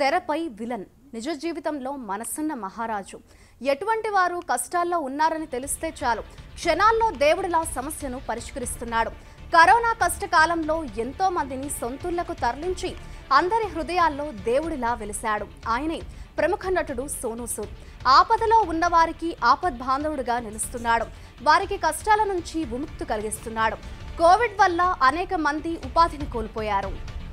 తెరపై విలన్ నిజ జీవితంలో మనసున్న మహారాజు ఎటువంటి వారు కష్టాల్లో ఉన్నారని తెలిస్తే చాలు క్షణాల్లో దేవుడిలా సమస్యను పరిష్కరిస్తున్నాడు కరోనా కష్టకాలంలో ఎంతో మందిని సొంతూళ్లకు తరలించి అందరి హృదయాల్లో దేవుడిలా వెలిశాడు ఆయనే ప్రముఖ నటుడు సోనూ సూద్ ఆపదలో ఉన్నవారికి ఆపద్ బాంధవుడిగా నిలుస్తున్నాడు వారికి కష్టాల నుంచి విముక్తి కలిగిస్తున్నాడు కోవిడ్ వల్ల అనేక మంది ఉపాధిని కోల్పోయారు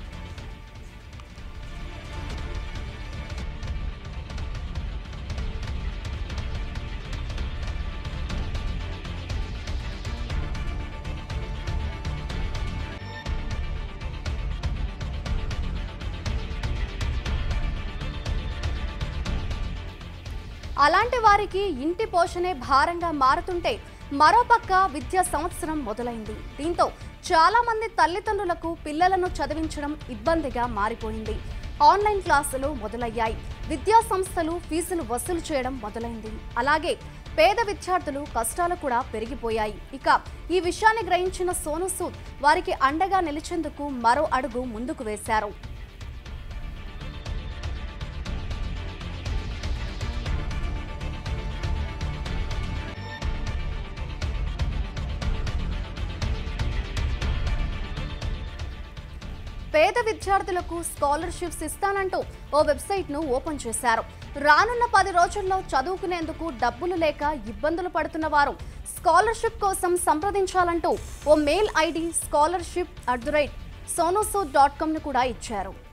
అలాంటి వారికి ఇంటి పోషణే భారంగా మారుతుంటే మరోపక్క విద్యా సంవత్సరం మొదలైంది దీంతో చాలా మంది తల్లిదండ్రులకు పిల్లలను చదివించడం ఇబ్బందిగా మారిపోయింది ఆన్లైన్ క్లాసులు మొదలయ్యాయి విద్యా సంస్థలు ఫీజులు వసూలు చేయడం మొదలైంది అలాగే పేద విద్యార్థులు కష్టాలు కూడా పెరిగిపోయాయి ఇక ఈ విషయాన్ని గ్రహించిన సోను సూద్ వారికి అండగా నిలిచేందుకు మరో అడుగు ముందుకు వేశారు పేద విద్యార్థులకు స్కాలర్షిప్స్ ఇస్తానంటూ ఓ వెబ్సైట్ను ఓపెన్ చేశారు రానున్న పది రోజుల్లో చదువుకునేందుకు డబ్బులు లేక ఇబ్బందులు పడుతున్న వారు స్కాలర్షిప్ కోసం సంప్రదించాలంటూ ఓ mail ID scholarship at the rate Sonu Sood dot కామ్ను కూడా ఇచ్చారు